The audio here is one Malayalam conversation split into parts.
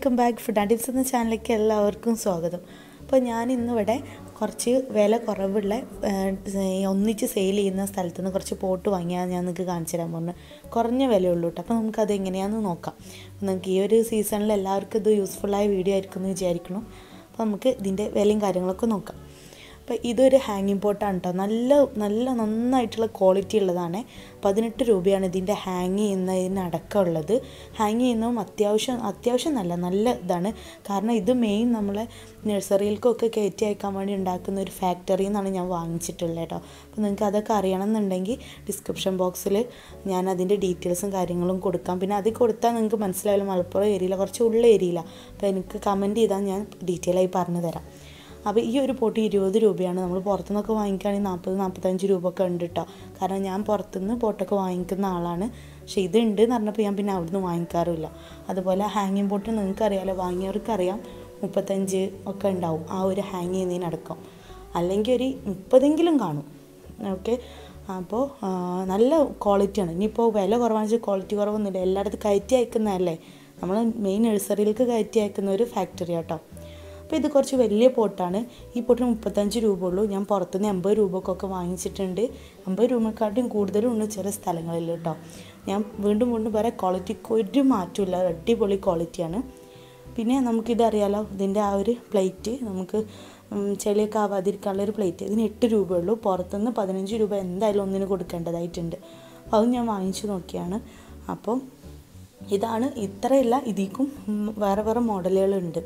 welcome back food and tips എന്ന ചാനലിലേക്ക് എല്ലാവർക്കും സ്വാഗതം അപ്പോൾ ഞാൻ ഇന്നിവിടെ കുറച്ച് വില കുറവുള്ള ഏഹ്, ഒന്നിച്ച് സെയിൽ ചെയ്യുന്ന സ്ഥലത്ത് നിന്ന് കുറച്ച് പോട്ട് വാങ്ങിയാൽ ഞാൻ നിങ്ങൾക്ക് കാണിച്ചു തരാൻ പോകുന്നത് കുറഞ്ഞ വിലയുള്ളൂ കേട്ടോ അപ്പോൾ നമുക്കത് എങ്ങനെയാണെന്ന് നോക്കാം അപ്പോൾ നമുക്ക് ഈ ഒരു സീസണിൽ എല്ലാവർക്കും ഇത് യൂസ്ഫുള്ളായ വീഡിയോ ആയിരിക്കും എന്ന് വിചാരിക്കണം അപ്പോൾ നമുക്ക് ഇതിൻ്റെ വിലയും കാര്യങ്ങളൊക്കെ നോക്കാം അപ്പോൾ ഇതൊരു ഹാങ്ങിങ് പോട്ടാണ് കേട്ടോ നല്ല നല്ല നന്നായിട്ടുള്ള ക്വാളിറ്റി ഉള്ളതാണ് പതിനെട്ട് രൂപയാണ് ഇതിൻ്റെ ഹാങ് ചെയ്യുന്നതിനടക്കമുള്ളത് ഹാങ് ചെയ്യുന്നതും അത്യാവശ്യം അത്യാവശ്യം നല്ല നല്ല ഇതാണ് കാരണം ഇത് മെയിൻ നമ്മളെ നഴ്സറിയിലേക്കൊക്കെ കയറ്റി അയക്കാൻ വേണ്ടി ഉണ്ടാക്കുന്ന ഒരു ഫാക്ടറിയിൽ നിന്നാണ് ഞാൻ വാങ്ങിച്ചിട്ടുള്ളത് കേട്ടോ അപ്പോൾ നിങ്ങൾക്ക് അതൊക്കെ അറിയണം എന്നുണ്ടെങ്കിൽ ഡിസ്ക്രിപ്ഷൻ ബോക്സിൽ ഞാൻ അതിൻ്റെ ഡീറ്റെയിൽസും കാര്യങ്ങളും കൊടുക്കാം പിന്നെ അത് കൊടുത്താൽ നിങ്ങൾക്ക് മനസ്സിലായാലും മലപ്പുറം ഏരിയയില കുറച്ച് ഉള്ള ഏരിയയിലാണ് അപ്പോൾ എനിക്ക് കമൻറ്റ് ചെയ്താൽ ഞാൻ ഡീറ്റെയിൽ ആയി പറഞ്ഞു തരാം അപ്പോൾ ഈ ഒരു പോട്ട് ഇരുപത് രൂപയാണ് നമ്മൾ പുറത്തുനിന്നൊക്കെ വാങ്ങിക്കുകയാണെങ്കിൽ നാൽപ്പത് നാൽപ്പത്തഞ്ച് രൂപ ഒക്കെ ഉണ്ട് കേട്ടോ കാരണം ഞാൻ പുറത്തുനിന്ന് പോട്ടൊക്കെ വാങ്ങിക്കുന്ന ആളാണ് പക്ഷേ ഇത് ഉണ്ട് എന്ന് പറഞ്ഞപ്പോൾ ഞാൻ പിന്നെ അവിടുന്ന് വാങ്ങിക്കാറില്ല അതുപോലെ ഹാങ്ങിങ് പോട്ട് നിങ്ങൾക്ക് അറിയാമല്ലോ വാങ്ങിയവർക്കറിയാം മുപ്പത്തഞ്ച് ഒക്കെ ഉണ്ടാവും ആ ഒരു ഹാങ് ചെയ്യുന്നതിനടക്കം അല്ലെങ്കിൽ ഒരു മുപ്പതെങ്കിലും കാണും ഓക്കെ അപ്പോൾ ആ, നല്ല ക്വാളിറ്റിയാണ് ഇനിയിപ്പോൾ വില കുറവാണെന്ന് വെച്ചാൽ ക്വാളിറ്റി കുറവൊന്നുമില്ല എല്ലായിടത്തും കയറ്റി അയക്കുന്നതല്ലേ നമ്മൾ മെയിൻ നഴ്സറിയിലേക്ക് കയറ്റി അയക്കുന്ന ഒരു ഫാക്ടറി കേട്ടോ അപ്പോൾ ഇത് കുറച്ച് വലിയ പോട്ടാണ് ഈ പോട്ടിന് മുപ്പത്തഞ്ച് രൂപ ഉള്ളൂ ഞാൻ പുറത്തുനിന്ന് എൺപത് രൂപക്കൊക്കെ വാങ്ങിച്ചിട്ടുണ്ട് അമ്പത് രൂപക്കാട്ടും കൂടുതലും ഉണ്ട് ചില സ്ഥലങ്ങളിൽ കേട്ടോ ഞാൻ വീണ്ടും വീണ്ടും പറയാം ക്വാളിറ്റിക്ക് ഒരു മാറ്റമില്ല അടിപൊളി ക്വാളിറ്റിയാണ് പിന്നെ നമുക്കിതറിയാലോ ഇതിൻ്റെ ആ ഒരു പ്ലേറ്റ് നമുക്ക് ഉം, ചെളിയൊക്കെ ആവാതിരിക്കാനുള്ള ഒരു പ്ലേറ്റ് ഇതിന് എട്ട് രൂപയുള്ളൂ പുറത്തുനിന്ന് പതിനഞ്ച് രൂപ എന്തായാലും ഒന്നിന് കൊടുക്കേണ്ടതായിട്ടുണ്ട് അപ്പോൾ അത് ഞാൻ വാങ്ങിച്ചു നോക്കിയാണ് അപ്പം ഇതാണ് ഇത്രയല്ല ഇതിക്കും ഉം, വേറെ വേറെ മോഡലുകളുണ്ട്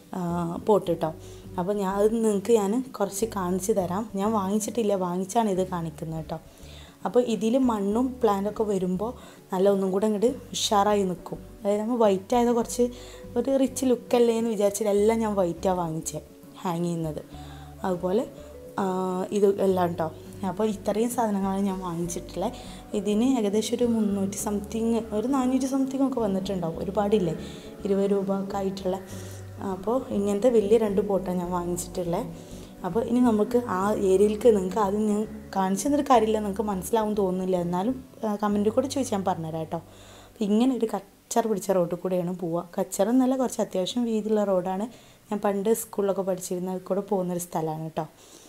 പോട്ട് കേട്ടോ അപ്പോൾ ഞാൻ അത് നിങ്ങൾക്ക് ഞാൻ കുറച്ച് കാണിച്ചു തരാം ഞാൻ വാങ്ങിച്ചിട്ടില്ല വാങ്ങിച്ചാണ് ഇത് കാണിക്കുന്നത് കേട്ടോ അപ്പോൾ ഇതിൽ മണ്ണും പ്ലാന്റൊക്കെ വരുമ്പോൾ നല്ല ഒന്നും കൂടെ അങ്ങോട്ട് ഉഷാറായി നിൽക്കും അതായത് നമ്മൾ വൈറ്റ് ആയത് കുറച്ച് ഒരു റിച്ച് ലുക്കല്ലേ എന്ന് വിചാരിച്ചിട്ട് എല്ലാം ഞാൻ വൈറ്റാണ് വാങ്ങിച്ചത് ഹാങ് ചെയ്യുന്നത് അതുപോലെ ആ, ഇത് എല്ലാം കേട്ടോ അപ്പോൾ ഇത്രയും സാധനങ്ങളാണ് ഞാൻ വാങ്ങിച്ചിട്ടുള്ളത് ഇതിന് ഏകദേശം ഒരു മുന്നൂറ്റി സംതിങ് ഒരു നാനൂറ്റി സംതിങ് ഒക്കെ വന്നിട്ടുണ്ടാവും ഒരുപാടില്ലേ ഇരുപത് രൂപ ഒക്കെ ആയിട്ടുള്ള അപ്പോൾ ഇങ്ങനത്തെ വലിയ രണ്ട് പോട്ടാണ് ഞാൻ വാങ്ങിച്ചിട്ടുള്ളത് അപ്പോൾ ഇനി നമുക്ക് ആ ഏരിയയിലേക്ക് നിങ്ങൾക്ക് ആദ്യം ഞാൻ കാണിച്ചു തന്നൊരു കാര്യമില്ല നിങ്ങൾക്ക് മനസ്സിലാവും തോന്നുന്നില്ല എന്നാലും കമൻറ്റിൽ കൂടെ ചോദിച്ചാൽ ഞാൻ പറഞ്ഞുതരാം കേട്ടോ അപ്പോൾ ഇങ്ങനെ ഒരു കച്ചറ പിടിച്ച റോഡിൽ കൂടെയാണ് പോവുക കച്ചറ എന്നല്ല കുറച്ച് അത്യാവശ്യം വീതിയുള്ള റോഡാണ് ഞാൻ പണ്ട് സ്കൂളിലൊക്കെ പഠിച്ചിരുന്ന കൂടെ പോകുന്നൊരു സ്ഥലമാണ് കേട്ടോ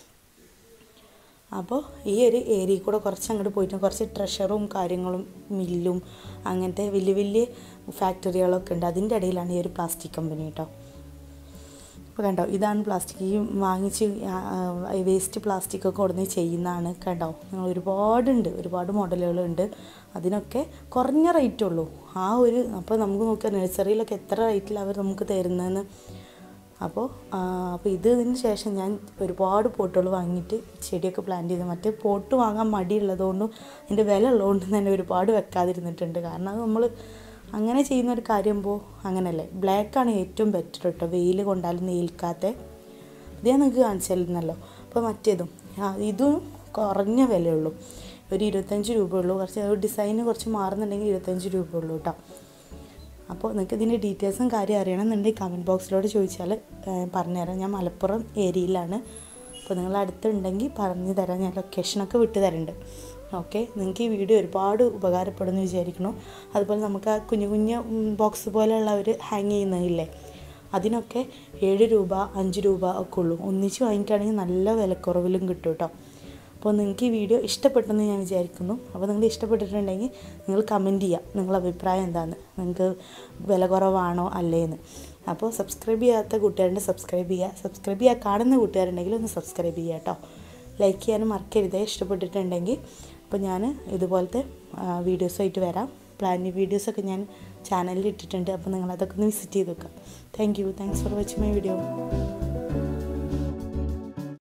അപ്പോൾ ഈ ഒരു ഏരിയയിൽ കൂടെ കുറച്ച് അങ്ങോട്ട് പോയിട്ട് കുറച്ച് ട്രഷറും കാര്യങ്ങളും മില്ലും അങ്ങനത്തെ വലിയ വലിയ ഫാക്ടറികളൊക്കെ ഉണ്ട് അതിൻ്റെ ഇടയിലാണ് ഈ ഒരു പ്ലാസ്റ്റിക് കമ്പനി കേട്ടോ അപ്പോൾ കണ്ടോ ഇതാണ് പ്ലാസ്റ്റിക് ഈ വാങ്ങിച്ച് വേസ്റ്റ് പ്ലാസ്റ്റിക് ഒക്കെ കൊടുന്ന് ചെയ്യുന്നതാണ് കണ്ടോ നിങ്ങൾ ഒരുപാടുണ്ട് ഒരുപാട് മോഡലുകളുണ്ട് അതിനൊക്കെ കുറഞ്ഞ റേറ്റ് ഉള്ളൂ ആ ഒരു അപ്പോൾ നമുക്ക് നോക്കാം നഴ്സറിയിലൊക്കെ എത്ര റേറ്റിൽ അവർ നമുക്ക് തരുന്നതെന്ന് അപ്പോൾ ആ, അപ്പോൾ ഇത് ഇതിന് ശേഷം ഞാൻ ഒരുപാട് പോട്ടുകൾ വാങ്ങിയിട്ട് ചെടിയൊക്കെ പ്ലാന്റ് ചെയ്ത് മറ്റേ പോട്ട് വാങ്ങാൻ മടിയുള്ളതുകൊണ്ടും അതിൻ്റെ വില ഉള്ളതുകൊണ്ടും തന്നെ ഒരുപാട് വെക്കാതിരുന്നിട്ടുണ്ട് കാരണം അത് നമ്മൾ അങ്ങനെ ചെയ്യുന്ന ഒരു കാര്യമ്പോൾ അങ്ങനെയല്ലേ ബ്ലാക്കാണ് ഏറ്റവും ബെറ്റർ കേട്ടോ വെയിൽ കൊണ്ടാലും ഏൽക്കാത്ത ഇത് ഞാൻ നിങ്ങൾക്ക് കാണിച്ചിരുന്നല്ലോ അപ്പോൾ മറ്റേതും ആ, ഇതും കുറഞ്ഞ വിലയുള്ളൂ ഒരു ഇരുപത്തഞ്ച് രൂപയുള്ളൂ കുറച്ച് ഡിസൈന് കുറച്ച് മാറുന്നുണ്ടെങ്കിൽ ഇരുപത്തഞ്ച് രൂപയുള്ളൂ കേട്ടോ അപ്പോൾ നിങ്ങൾക്ക് ഇതിൻ്റെ ഡീറ്റെയിൽസും കാര്യം അറിയണമെന്നുണ്ടെങ്കിൽ കമൻറ്റ് ബോക്സിലോട് ചോദിച്ചാൽ ഏഹ്, പറഞ്ഞുതരാം ഞാൻ മലപ്പുറം ഏരിയയിലാണ് അപ്പോൾ നിങ്ങൾ അടുത്തുണ്ടെങ്കിൽ പറഞ്ഞു തരാം ഞാൻ ലൊക്കേഷനൊക്കെ വിട്ട് തരുന്നുണ്ട് ഓക്കെ നിങ്ങൾക്ക് ഈ വീഡിയോ ഒരുപാട് ഉപകാരപ്പെടുമെന്ന് വിചാരിക്കുന്നു അതുപോലെ നമുക്ക് ആ കുഞ്ഞു കുഞ്ഞു ബോക്സ് പോലെയുള്ള ഒരു ഹാങ് ചെയ്യുന്നതില്ലേ അതിനൊക്കെ ഏഴ് രൂപ അഞ്ച് രൂപ ഒക്കെ ഉള്ളൂ ഒന്നിച്ച് വാങ്ങിക്കുകയാണെങ്കിൽ നല്ല വിലക്കുറവിലും കിട്ടും കേട്ടോ അപ്പോൾ നിങ്ങൾക്ക് ഈ വീഡിയോ ഇഷ്ടപ്പെട്ടെന്ന് ഞാൻ വിചാരിക്കുന്നു അപ്പോൾ നിങ്ങൾ ഇഷ്ടപ്പെട്ടിട്ടുണ്ടെങ്കിൽ നിങ്ങൾ കമൻറ്റ് ചെയ്യുക നിങ്ങളുടെ അഭിപ്രായം എന്താണ് നിങ്ങൾക്ക് വില കുറവാണോ അല്ലേന്ന് അപ്പോൾ സബ്സ്ക്രൈബ് ചെയ്യാത്ത കൂട്ടുകാരുണ്ട് സബ്സ്ക്രൈബ് ചെയ്യുക സബ്സ്ക്രൈബ് ചെയ്യാൻ കാണുന്ന കൂട്ടുകാരുണ്ടെങ്കിൽ ഒന്ന് സബ്സ്ക്രൈബ് ചെയ്യുക കേട്ടോ ലൈക്ക് ചെയ്യാനും മറക്കരുതേ ഇഷ്ടപ്പെട്ടിട്ടുണ്ടെങ്കിൽ അപ്പോൾ ഞാൻ ഇതുപോലത്തെ വീഡിയോസായിട്ട് വരാം പ്ലാൻ വീഡിയോസൊക്കെ ഞാൻ ചാനലിൽ ഇട്ടിട്ടുണ്ട് അപ്പോൾ നിങ്ങൾ അതൊക്കെ ഒന്ന് വിസിറ്റ് ചെയ്ത് നോക്കാം thank you thanks for watching my video